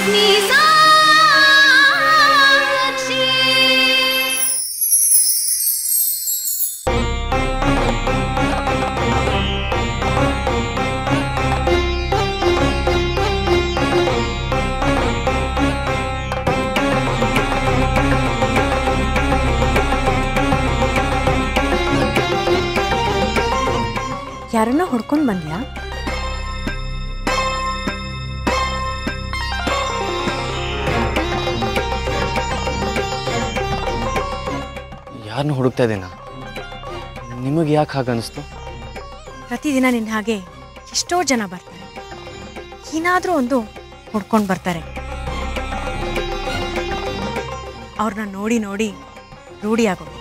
ಯಾರನ್ನ ಹೊಡ್ಕೊಂಡು ಬಂದ್ಯಾ ಯಾರನ್ನ ಹುಡುಕ್ತಾ ಇದ್ದೀನ ನಿಮಗೆ ಯಾಕೆ ಹಾಗೆ ಅನಿಸ್ತು ಪ್ರತಿದಿನ ನಿನ್ನ ಹಾಗೆ ಎಷ್ಟೋ ಜನ ಬರ್ತಾರೆ ಏನಾದರೂ ಒಂದು ಹೊಡ್ಕೊಂಡು ಬರ್ತಾರೆ ಅವ್ರನ್ನ ನೋಡಿ ನೋಡಿ ರೂಢಿ ಆಗೋದು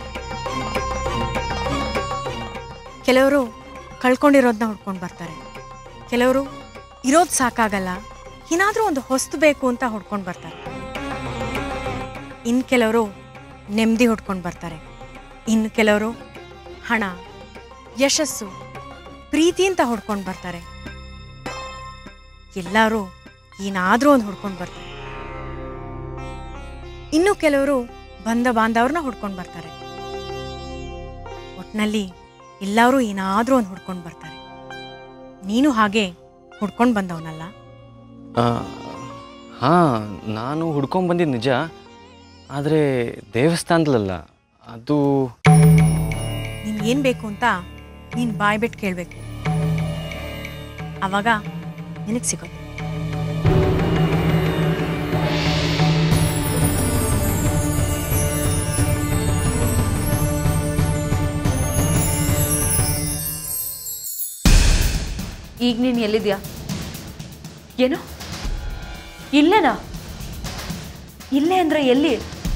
ಕೆಲವರು ಕಳ್ಕೊಂಡಿರೋದನ್ನ ಹುಡ್ಕೊಂಡು ಬರ್ತಾರೆ ಕೆಲವರು ಇರೋದು ಸಾಕಾಗಲ್ಲ ಏನಾದರೂ ಒಂದು ಹೊಸ್ತು ಬೇಕು ಅಂತ ಹುಡ್ಕೊಂಡು ಬರ್ತಾರೆ ಇನ್ನು ಕೆಲವರು ನೆಮ್ಮದಿ ಹುಡ್ಕೊಂಡು ಬರ್ತಾರೆ ಇನ್ನು ಕೆಲವರು ಹಣ ಯಶಸ್ಸು ಪ್ರೀತಿ ಅಂತ ಹುಡ್ಕೊಂಡು ಬರ್ತಾರೆ ಎಲ್ಲರೂ ಏನಾದರೂ ಒಂದು ಹುಡ್ಕೊಂಡು ಬರ್ತಾರೆ ಇನ್ನು ಕೆಲವರು ಬಂದ ಬಾಂಧವ್ರನ್ನ ಹುಡ್ಕೊಂಡು ಬರ್ತಾರೆ ಒಟ್ನಲ್ಲಿ ಎಲ್ಲರೂ ಏನಾದರೂ ಒಂದು ಹುಡ್ಕೊಂಡು ಬರ್ತಾರೆ ನೀನು ಹಾಗೆ ಹುಡ್ಕೊಂಡು ಬಂದವನಲ್ಲ ಹಾಂ ನಾನು ಹುಡ್ಕೊಂಡು ಬಂದಿದ್ದು ನಿಜ ಆದರೆ ದೇವಸ್ಥಾನದಲ್ಲ ಅದು ನಿನ್ಗೆ ಏನು ಬೇಕು ಅಂತ ನೀನು ಬಾಯ್ ಬಿಟ್ಟು ಕೇಳಬೇಕು ಆವಾಗ ನಿನಗೆ ಸಿಗೋದು ಈಗ ನೀನು ಎಲ್ಲಿದ್ಯಾ ಏನು ಇಲ್ಲೇನಾ ಇಲ್ಲೇ ಅಂದ್ರೆ ಎಲ್ಲಿ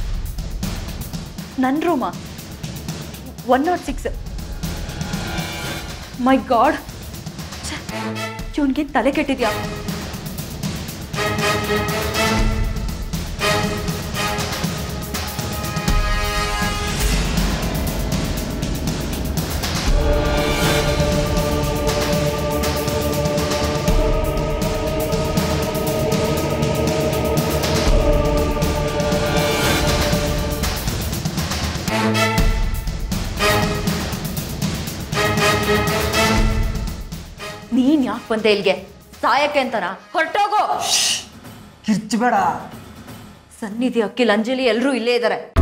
ನನ್ನ ರೂಮಾ one nought six my god ಇವನ್ಗೆ ತಲೆ ಕೆಟ್ಟಿದ್ಯಾ ನೀನ್ ಯಾಕೆ ಬಂದೆ ಇಲ್ಗೆ ಸಾಯಕ್ಕೆ ಅಂತನಾ ಹೊರಟೋಗೋ ಕಿರ್ಚಬೇಡ ಸನ್ನಿಧಿ ಅಕ್ಕಿಲ್ ಅಂಜಲಿ ಎಲ್ಲರೂ ಇಲ್ಲೇ ಇದ್ದಾರೆ